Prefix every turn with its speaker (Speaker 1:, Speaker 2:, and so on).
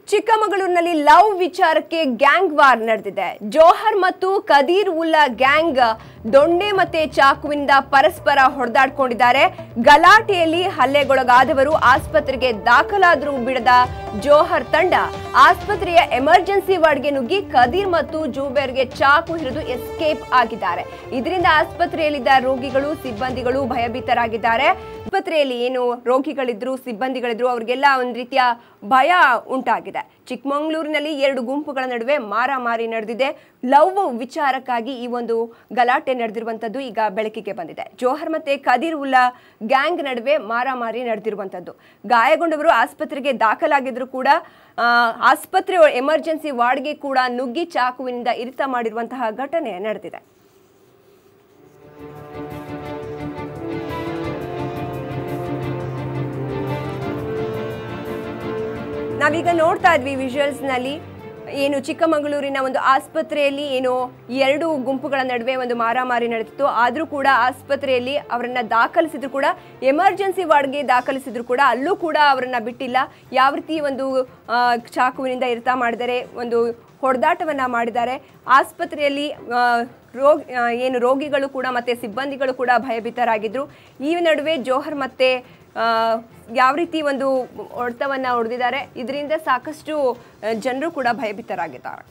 Speaker 1: ಚಿಕ್ಕಮಗಳೂರಿನಲ್ಲಿ ಲವ್ ವಿಚಾರಕ್ಕೆ gang war ನಡೆದಿದೆ ಜೋಹರ್ ಮತ್ತು ಕದೀರ್ ಉಲ್ಲಾ ಗ್ಯಾಂಗ್ ದೊಣ್ಣೆ ಮತ್ತೆ ಚಾಕುವಿನಿಂದ ಪರಸ್ಪರ ಹೊಡೆದಾಡ್ಕೊಂಡಿದ್ದಾರೆ ಗಲಾಟೆಯಲ್ಲಿ ಹಲ್ಲೆಗೊಳಗಾದವರು ಆಸ್ಪತ್ರೆಗೆ ದಾಖಲಾದರೂ ಬಿಡದ ಜೋಹರ್ ತಂಡ ಆಸ್ಪತ್ರೆಯ ಎಮರ್ಜೆನ್ಸಿ ವಾರ್ಡ್ಗೆ ನುಗ್ಗಿ ಕದೀರ್ ಮತ್ತು ಜೂಬೇರ್ಗೆ ಚಾಕು ಹಿಡಿದು ಎಸ್ಕೇಪ್ ಆಗಿದ್ದಾರೆ ಇದರಿಂದ ಆಸ್ಪತ್ರೆಯಲ್ಲಿದ್ದ ರೋಗಿಗಳು ಸಿಬ್ಬಂದಿಗಳು ಭಯಭೀತರಾಗಿದ್ದಾರೆ ಆಸ್ಪತ್ರೆಯಲ್ಲಿ ಏನು ರೋಗಿಗಳಿದ್ರು ಸಿಬ್ಬಂದಿಗಳಿದ್ರು ಅವ್ರಿಗೆಲ್ಲ ಒಂದು ರೀತಿಯ ಭಯ ಉಂಟಾಗಿದೆ ಚಿಕ್ಕಮಗಳೂರಿನಲ್ಲಿ ಎರಡು ಗುಂಪುಗಳ ನಡುವೆ ಮಾರಾಮಾರಿ ನಡೆದಿದೆ ಲವ್ ವಿಚಾರಕ್ಕಾಗಿ ಈ ಒಂದು ಗಲಾಟೆ ನಡೆದಿರುವಂತದ್ದು ಈಗ ಬೆಳಕಿಗೆ ಬಂದಿದೆ ಜೋಹರ್ ಮತ್ತೆ ಕದೀರ್ ಉಲ್ಲಾ ಗ್ಯಾಂಗ್ ನಡುವೆ ಮಾರಾಮಾರಿ ನಡೆದಿರುವಂತದ್ದು ಗಾಯಗೊಂಡವರು ಆಸ್ಪತ್ರೆಗೆ ದಾಖಲಾಗಿದ್ರು ಕೂಡ ಆ, ಆಸ್ಪತ್ರೆ ಎಮರ್ಜೆನ್ಸಿ ವಾರ್ಡ್ಗೆ ಕೂಡ ನುಗ್ಗಿ ಚಾಕುವಿನಿಂದ ಇರಿತ ಮಾಡಿರುವಂತಹ ಘಟನೆ ನಡೆದಿದೆ ನಾವೀಗ ನೋಡ್ತಾ ಇದ್ವಿ ವಿಜುವಲ್ಸ್ ನಲ್ಲಿ ಏನು ಚಿಕ್ಕಮಗಳೂರಿನ ಒಂದು ಆಸ್ಪತ್ರೆಯಲ್ಲಿ ಏನು ಎರಡು ಗುಂಪುಗಳ ನಡುವೆ ಒಂದು ಮಾರಾಮಾರಿ ನಡೆದಿತ್ತು ಆದರೂ ಕೂಡ ಆಸ್ಪತ್ರೆಯಲ್ಲಿ ಅವರನ್ನ ದಾಖಲಿಸಿದ್ರು ಕೂಡ ಎಮರ್ಜೆನ್ಸಿ ವಾರ್ಡ್ಗೆ ದಾಖಲಿಸಿದ್ರು ಕೂಡ ಅಲ್ಲೂ ಕೂಡ ಅವರನ್ನ ಬಿಟ್ಟಿಲ್ಲ ಯಾವ ರೀತಿ ಒಂದು ಆ, ಚಾಕುವಿನಿಂದ ಇರ್ತಾ ಮಾಡಿದ್ದಾರೆ ಒಂದು ಹೊಡೆದಾಟವನ್ನ ಮಾಡಿದ್ದಾರೆ ಆಸ್ಪತ್ರೆಯಲ್ಲಿ ಆ, ರೋಗ ಆ, ಏನು ರೋಗಿಗಳು ಕೂಡ ಮತ್ತೆ ಸಿಬ್ಬಂದಿಗಳು ಕೂಡ ಭಯಭೀತರಾಗಿದ್ರು ಈ ನಡುವೆ ಜೋಹರ್ ಮತ್ತೆ ಆ, ಯಾವ ರೀತಿ ಒಂದು ಹೊಡೆತವನ್ನ ಹೊಡೆದಿದ್ದಾರೆ ಇದರಿಂದ ಸಾಕಷ್ಟು ಜನರು ಕೂಡ ಭಯಭೀತರಾಗಿದ್ದಾರೆ